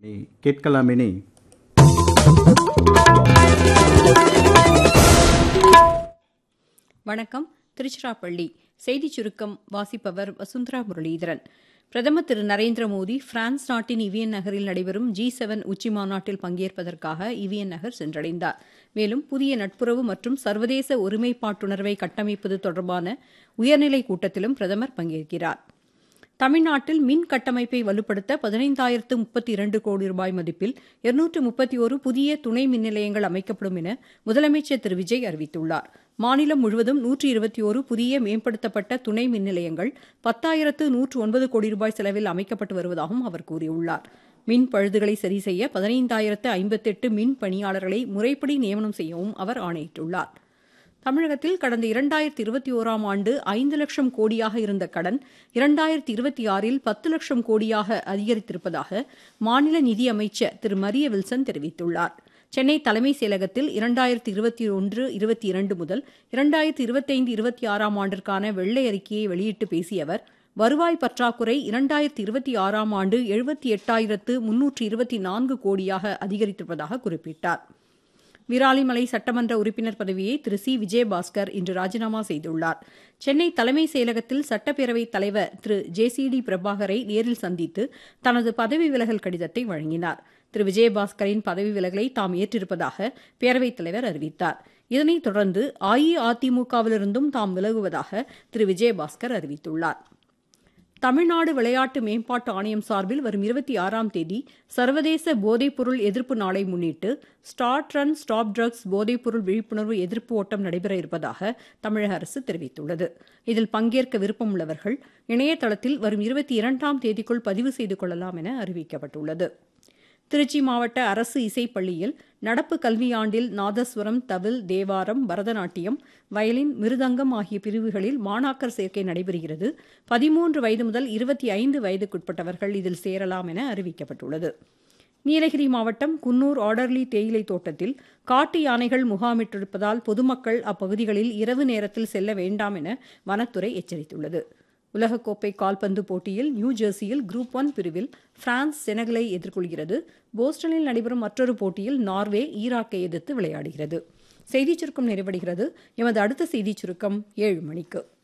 கேட்கலாமினி வணக்கம் திருச்சிராப்பள்ளி செய்திச் சுருக்கம் வாசிப்பவர் வசுந்தரா முரளிதரன் பிரதமர் திரு நரேந்திர மோடி பிரான்ஸ் நாட்டின் இவியன் நகரில் நடைபெறும் ஜி செவன் உச்சி மாநாட்டில் பங்கேற்பதற்காக இவியன் நகர் சென்றடைந்தார் மேலும் புதிய நட்புறவு மற்றும் சர்வதேச ஒருமைப்பாட்டுணர்வை கட்டமைப்பது தொடர்பான உயர்நிலை கூட்டத்திலும் பிரதமர் பங்கேற்கிறார் தமிழ்நாட்டில் மின் கட்டமைப்பை வலுப்படுத்த பதினைந்தாயிரத்து முப்பத்தி இரண்டு கோடி ரூபாய் மதிப்பில் இருநூற்று முப்பத்தி ஒரு புதிய துணை மின் நிலையங்கள் அமைக்கப்படும் என முதலமைச்சர் திரு விஜய் அறிவித்துள்ளார் மாநிலம் முழுவதும் நூற்றி இருபத்தி ஒரு புதிய மேம்படுத்தப்பட்ட துணை மின் நிலையங்கள் பத்தாயிரத்து நூற்று ஒன்பது கோடி ரூபாய் செலவில் அமைக்கப்பட்டு வருவதாகவும் அவர் கூறியுள்ளார் மின் பழுதுகளை சரி செய்ய பதினைந்தாயிரத்து ஐம்பத்தெட்டு மின் பணியாளர்களை முறைப்படி நியமனம் செய்யவும் அவர் ஆணையிட்டுள்ளார் தமிழகத்தில் கடந்த இரண்டாயிரத்தி இருபத்தி ஓராம் ஆண்டு ஐந்து லட்சம் கோடியாக இருந்த கடன் இரண்டாயிரத்தி இருபத்தி ஆறில் பத்து லட்சம் கோடியாக அதிகரித்திருப்பதாக மாநில நிதியமைச்சர் திரு மரிய வில்சன் தெரிவித்துள்ளார் சென்னை தலைமைச் செயலகத்தில் இரண்டாயிரத்தி இருபத்தி ஒன்று இருபத்தி இரண்டு முதல் இரண்டாயிரத்தி இருபத்தைந்து இருபத்தி ஆறாம் ஆண்டிற்கான வெள்ளை அறிக்கையை வெளியிட்டு பேசிய அவர் வருவாய் பற்றாக்குறை இரண்டாயிரத்தி இருபத்தி ஆறாம் ஆண்டு எழுபத்தி எட்டாயிரத்து முன்னூற்று இருபத்தி நான்கு கோடியாக அதிகரித்திருப்பதாக குறிப்பிட்டார் விராலிமலை சட்டமன்ற உறுப்பினர் பதவியை திரு சி விஜயபாஸ்கர் இன்று ராஜினாமா செய்துள்ளார் சென்னை தலைமை செயலகத்தில் சட்டப்பேரவைத் தலைவர் திரு ஜே சி டி பிரபாகரை நேரில் சந்தித்து தனது பதவி விலகல் கடிதத்தை வழங்கினார் திரு விஜயபாஸ்கரின் பதவி விலகலை தாம் ஏற்றிருப்பதாக பேரவைத் தலைவர் அறிவித்தார் இதனைத் தொடர்ந்து அஇஅதிமுகவிலிருந்தும் தாம் விலகுவதாக திரு விஜயபாஸ்கர் அறிவித்துள்ளார் தமிழ்நாடு விளையாட்டு மேம்பாட்டு ஆணையம் சார்பில் வரும் இருபத்தி ஆறாம் தேதி சர்வதேச போதைப்பொருள் எதிர்ப்பு நாளை முன்னிட்டு ஸ்டார்ட் ரன் ஸ்டாப் ட்ரக்ஸ் போதைப்பொருள் விழிப்புணர்வு எதிர்ப்பு ஓட்டம் நடைபெற இருப்பதாக தமிழக அரசு தெரிவித்துள்ளது இதில் பங்கேற்க விருப்பம் உள்ளவர்கள் இணையதளத்தில் வரும் இருபத்தி இரண்டாம் தேதிக்குள் பதிவு செய்து கொள்ளலாம் என அறிவிக்கப்பட்டுள்ளது திருச்சி மாவட்ட அரசு இசைப்பள்ளியில் நடப்பு கல்வியாண்டில் நாதஸ்வரம் தவில் தேவாரம் பரதநாட்டியம் வயலின் மிருதங்கம் ஆகிய பிரிவுகளில் மாணாக்கர் சேர்க்கை நடைபெறுகிறது பதிமூன்று வயது முதல் இருபத்தி ஐந்து வயதுக்குட்பட்டவர்கள் இதில் சேரலாம் என அறிவிக்கப்பட்டுள்ளது நீலகிரி மாவட்டம் குன்னூர் ஆர்டர்லி தேயிலை தோட்டத்தில் காட்டு யானைகள் முகாமிட்டிருப்பதால் பொதுமக்கள் அப்பகுதிகளில் இரவு நேரத்தில் செல்ல வேண்டாம் என வனத்துறை எச்சரித்துள்ளது உலகக்கோப்பை கால்பந்து போட்டியில் நியூ ஜெர்சியில் குரூப் ஒன் பிரிவில் பிரான்ஸ் செனகலை எதிர்கொள்கிறது போஸ்டனில் நடைபெறும் மற்றொரு போட்டியில் நார்வே ஈராக்கை எதிர்த்து விளையாடுகிறது செய்திச் சுருக்கம் நிறைவடைகிறது எமது அடுத்த செய்திச் சுருக்கம் ஏழு மணிக்கு